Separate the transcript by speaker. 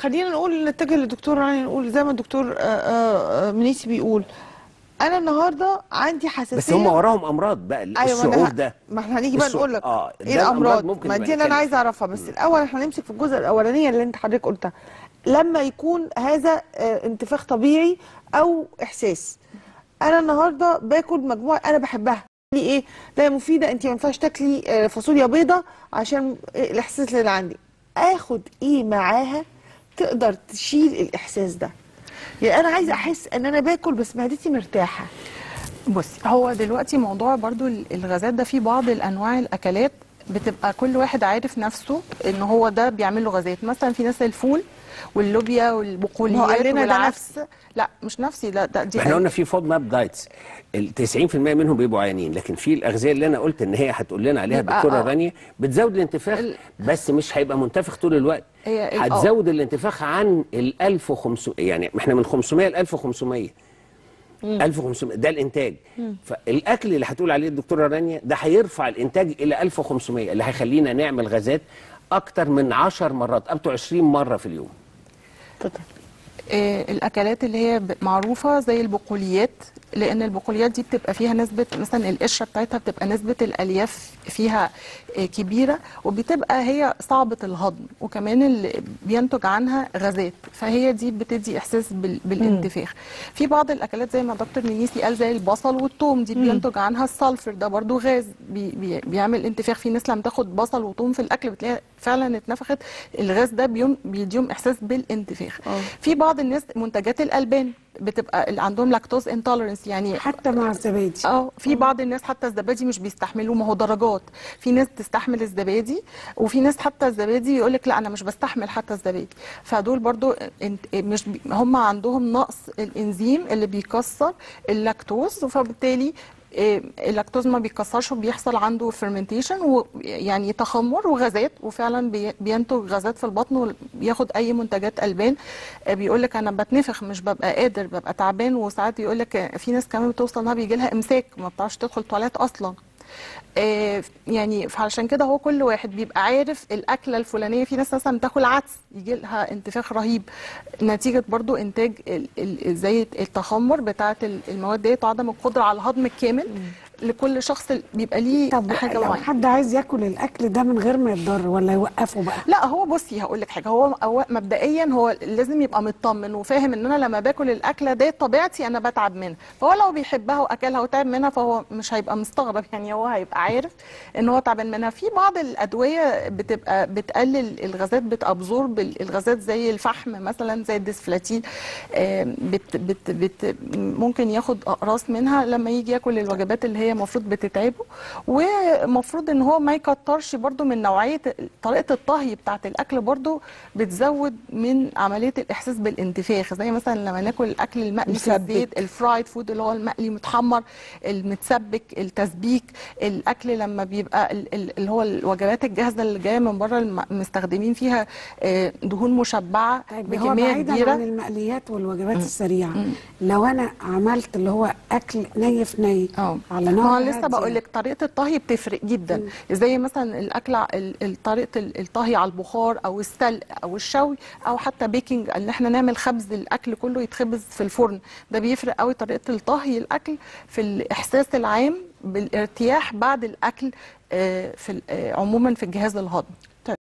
Speaker 1: خلينا نقول نتجه للدكتور راني نقول زي ما الدكتور آه، آه، آه، منيسي بيقول انا النهارده عندي حساسيه
Speaker 2: بس هم وراهم امراض بقى
Speaker 1: ايوه ما
Speaker 2: الشعور
Speaker 1: أنا-
Speaker 2: ده
Speaker 1: ما احنا هنيجي بقى
Speaker 2: السو-
Speaker 1: نقول لك
Speaker 2: آه،
Speaker 1: ايه
Speaker 2: ده الأمراض
Speaker 1: الامراض
Speaker 2: ممكن
Speaker 1: ما
Speaker 2: نبقى
Speaker 1: دي اللي انا
Speaker 2: نتكلم.
Speaker 1: عايزه اعرفها بس الاول احنا هنمسك في الجزء الاولانيه اللي انت حضرتك قلتها لما يكون هذا آه، انتفاخ طبيعي او احساس انا النهارده باكل مجموعه انا بحبها لي ايه لا يا مفيده انت ما ينفعش تاكلي آه، فاصوليا بيضه عشان إيه الاحساس اللي عندي اخد ايه معاها تقدر تشيل الاحساس ده يعني انا عايزه احس ان انا باكل بس معدتي مرتاحه
Speaker 3: بصي هو دلوقتي موضوع برضو ال- الغازات ده في بعض الانواع الاكلات بتبقى كل واحد عارف نفسه ان هو ده بيعمل له غازات مثلا في ناس الفول واللوبيا والبقوليات
Speaker 1: ما هو قال لنا ده
Speaker 3: والعدس لا مش نفسي لا ده دي
Speaker 2: احنا قلنا في فود ماب دايتس ال 90% منهم بيبقوا عيانين لكن في الاغذيه اللي انا قلت ان هي هتقول لنا عليها
Speaker 3: يبقى
Speaker 2: الدكتوره
Speaker 3: آه.
Speaker 2: رانيا بتزود الانتفاخ
Speaker 3: ال-
Speaker 2: بس مش هيبقى منتفخ طول الوقت
Speaker 3: هي ال- آه.
Speaker 2: هتزود الانتفاخ عن ال 1500 يعني احنا من 500 ل 1500 1500 ده الانتاج فالاكل اللي هتقول عليه الدكتوره رانيا ده هيرفع الانتاج الى 1500 اللي هيخلينا نعمل غازات اكتر من 10 مرات اب تو 20 مره في اليوم
Speaker 3: آه، الاكلات اللي هي ب- معروفه زي البقوليات لان البقوليات دي بتبقى فيها نسبه مثلا القشره بتاعتها بتبقى نسبه الالياف فيها آه، كبيره وبتبقى هي صعبه الهضم وكمان اللي بينتج عنها غازات فهي دي بتدي احساس بال- بالانتفاخ في بعض الاكلات زي ما دكتور منيسي قال زي البصل والثوم دي بينتج عنها السلفر ده برضو غاز بي بي بيعمل انتفاخ في ناس لما تاخد بصل وثوم في الاكل بتلاقيها فعلا اتنفخت الغاز ده بيوم بيديهم احساس بالانتفاخ
Speaker 1: آه.
Speaker 3: في بعض الناس منتجات الالبان بتبقى اللي عندهم لاكتوز انتولرنس يعني
Speaker 4: حتى مع الزبادي
Speaker 3: اه في بعض الناس حتى الزبادي مش بيستحملوه ما هو درجات في ناس تستحمل الزبادي وفي ناس حتى الزبادي يقول لك لا انا مش بستحمل حتى الزبادي فدول برضو انت- مش بي هم عندهم نقص الانزيم اللي بيكسر اللاكتوز فبالتالي إيه، اللاكتوز ما بيكسرش وبيحصل عنده فيرمنتيشن ويعني تخمر وغازات وفعلا بي- بينتج غازات في البطن وبياخد اي منتجات البان بيقول لك انا بتنفخ مش ببقى قادر ببقى تعبان وساعات يقول لك في ناس كمان بتوصل انها بيجي لها امساك ما بتعرفش تدخل تواليت اصلا آه، يعني فعشان كده هو كل واحد بيبقى عارف الاكله الفلانيه في ناس مثلا بتاكل عدس يجي لها انتفاخ رهيب نتيجه برضو انتاج ال- ال- زي التخمر بتاعه المواد ديت وعدم القدره على الهضم الكامل لكل شخص بيبقى ليه
Speaker 4: طب
Speaker 3: حاجه
Speaker 4: لو
Speaker 3: معينه
Speaker 4: حد عايز ياكل الاكل ده من غير ما يتضر ولا يوقفه بقى
Speaker 3: لا هو بصي هقول لك حاجه هو هو مبدئيا هو لازم يبقى مطمن وفاهم ان انا لما باكل الاكله دي طبيعتي انا بتعب منها فهو لو بيحبها واكلها وتعب منها فهو مش هيبقى مستغرب يعني هو هيبقى عارف ان هو تعبان منها في بعض الادويه بتبقى بتقلل الغازات بتابزورب الغازات زي الفحم مثلا زي الديسفلاتين آم، بت بت بت ممكن ياخد اقراص منها لما يجي ياكل الوجبات اللي هي المفروض بتتعبه ومفروض ان هو ما يكترش برضو من نوعيه طريقه الطهي بتاعه الاكل برضو بتزود من عمليه الاحساس بالانتفاخ زي مثلا لما ناكل الاكل المقلي في
Speaker 1: مسبك.
Speaker 3: الزيت الفرايد فود اللي هو المقلي متحمر المتسبك التسبيك الاكل لما بيبقى ال- ال- اللي هو الوجبات الجاهزه اللي جايه من بره الم- مستخدمين فيها آه، دهون مشبعه
Speaker 4: طيب هو
Speaker 3: بكميه
Speaker 4: بعيدا عن
Speaker 3: كبيره
Speaker 4: المقليات والوجبات السريعه لو انا عملت اللي هو اكل ني في ني
Speaker 3: اه
Speaker 4: على
Speaker 3: ما
Speaker 4: نار
Speaker 3: هو لسه
Speaker 4: هادية.
Speaker 3: بقول لك طريقه الطهي بتفرق جدا زي مثلا الاكل ع- ال- ال- طريقه ال- الطهي على البخار او السلق او الشوي او حتى بيكنج ان احنا نعمل خبز الاكل كله يتخبز في الفرن ده بيفرق قوي طريقه الطهي الاكل في الاحساس العام بالارتياح بعد الاكل آه، في ال- آه، عموما في الجهاز الهضمي